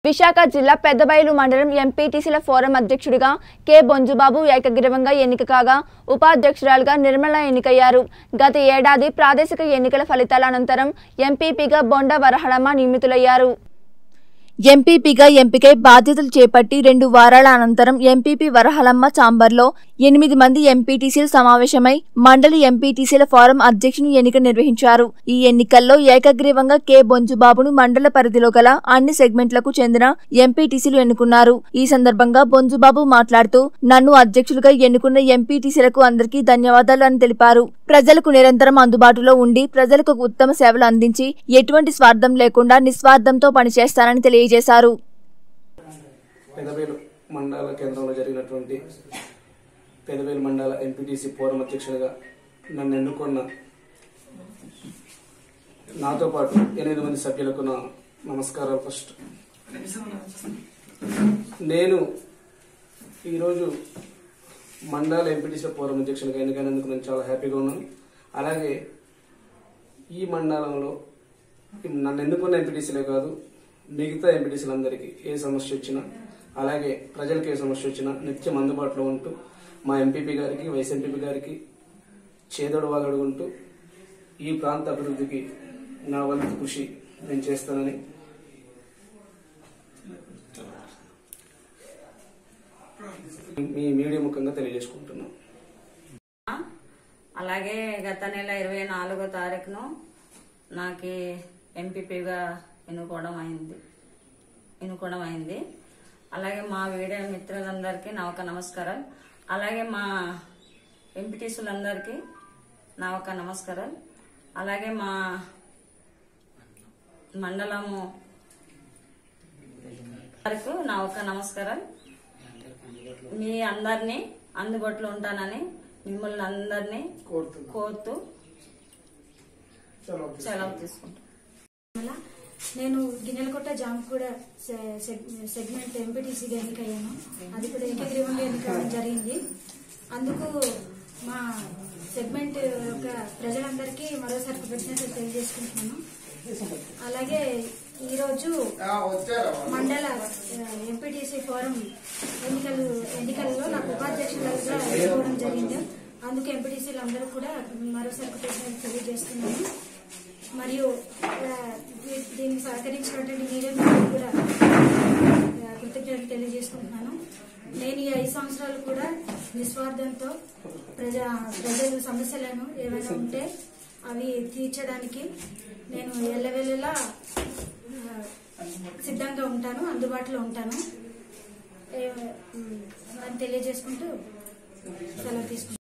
విశాఖ జిల్లా పెద్దబయలు మండలం ఎంపీటీసీల ఫోరం అధ్యక్షుడిగా కె బొంజుబాబు ఏకగ్రీవంగా ఎన్నిక కాగా ఉపాధ్యక్షురాలుగా నిర్మల ఎన్నికయ్యారు గత ఏడాది ప్రాదేశిక ఎన్నికల ఫలితాల అనంతరం ఎంపీపీగా బొండ వరహళమ్మ నియమితులయ్యారు ఎంపీపీగా ఎంపికై బాధ్యతలు చేపట్టి రెండు వారాల అనంతరం ఎంపీపీ వరహలమ్మ చాంబర్లో ఎనిమిది మంది ఎంపీటీసీలు సమావేశమై మండలి ఎంపీటీసీల ఫోరం అధ్యక్షుని ఎన్నిక నిర్వహించారు ఈ ఎన్నికల్లో ఏకగ్రీవంగా కె బొంజుబాబును మండల పరిధిలో గల అన్ని సెగ్మెంట్లకు చెందిన ఎంపీటీసీలు ఎన్నుకున్నారు ఈ సందర్భంగా బొంజుబాబు మాట్లాడుతూ నన్ను అధ్యక్షులుగా ఎన్నుకున్న ఎంపీటీసీలకు అందరికీ ధన్యవాదాలు అని తెలిపారు ప్రజలకు నిరంతరం అందుబాటులో ఉండి ప్రజలకు ఉత్తమ సేవలు అందించి ఎటువంటి స్వార్థం లేకుండా నిస్వార్థంతో పనిచేస్తానని తెలియజేశారు పెదవేలు మండల కేంద్రంలో జరిగినటువంటి పెదవేలు మండల ఎంపీటీసీ ఫోరం అధ్యక్షుడిగా నన్ను ఎన్నుకున్న నాతో పాటు ఎనిమిది మంది సభ్యులకు నా నమస్కారాలు ఫస్ట్ నేను ఈరోజు మండల ఎంపీటీసీ ఫోరం అధ్యక్షుడిగా ఎన్నికైనందుకు నేను చాలా హ్యాపీగా ఉన్నాను అలాగే ఈ మండలంలో నన్ను ఎన్నుకున్న ఎంపీటీసీలే కాదు మిగతా ఎంపీటీసీలందరికీ ఏ సమస్య వచ్చినా అలాగే ప్రజలకు ఏ సమస్య వచ్చినా నిత్యం అందుబాటులో ఉంటూ మా ఎంపీపీ గారికి వైస్ ఎంపీపీ గారికి చేదోడు వాదోడు ఉంటూ ఈ ప్రాంత అభివృద్ధికి నా వంతు కృషి నేను చేస్తానని మీ మీడియా ముఖంగా తెలియజేసుకుంటున్నాను అలాగే గత నెల ఇరవై నాలుగో తారీఖును నాకు ఎంపీపీగా ఎన్నుకోవడం అయింది ఎన్నుకోవడం అయింది అలాగే మా వీడియో మిత్రులందరికీ నా ఒక నమస్కారం అలాగే మా ఎంపీటీసులందరికీ నా ఒక నమస్కారం అలాగే మా మండలము వరకు నా ఒక నమస్కారం మీ అందరినీ అందుబాటులో ఉంటానని మిమ్మల్ని అందరినీ కోరుతూ సెలవు తీసుకుంటాను అలా నేను గిన్నెలకొట్ట జాంకూడ సె- సెగ్- సెగ్మెంట్ ఎంపీటీసీగా ఎన్నికయ్యాను అది కూడా ఏకగ్రీవంగా ఎన్నికవడం జరిగింది అందుకు మా సెగ్మెంట్ యొక్క ప్రజలందరికీ మరోసారి కృతజ్ఞతలు తెలియజేసుకుంటున్నాను అలాగే ఈరోజు మండల ఎంపీటీసీ ఫోరం ఎన్నికలు ఎన్నికల్లో నాకు ఉపాధ్యక్షులుగా ఎన్నుకోవడం జరిగింది అందుకు ఎంపీటీసీలు అందరూ కూడా మరోసారి కృతజ్ఞతలు తెలియజేస్తున్నాను మరియు ఆ, దీ- దీనికి సహకరించినటువంటి మీడియా మిత్రులకు కూడా ఆ, కృతజ్ఞతలు తెలియజేసుకుంటున్నాను నేను ఈ ఐదు సంవత్సరాలు కూడా నిస్వార్థంతో ప్రజా ప్రజల సమస్యలను ఏమైనా ఉంటే అవి తీర్చడానికి నేను ఎల్లవెల్లలా ఆ, సిద్ధంగా ఉంటాను అందుబాటులో ఉంటాను ఏ- ఉమ్, అని తెలియజేసుకుంటూ సెలవు తీసుకుంటాను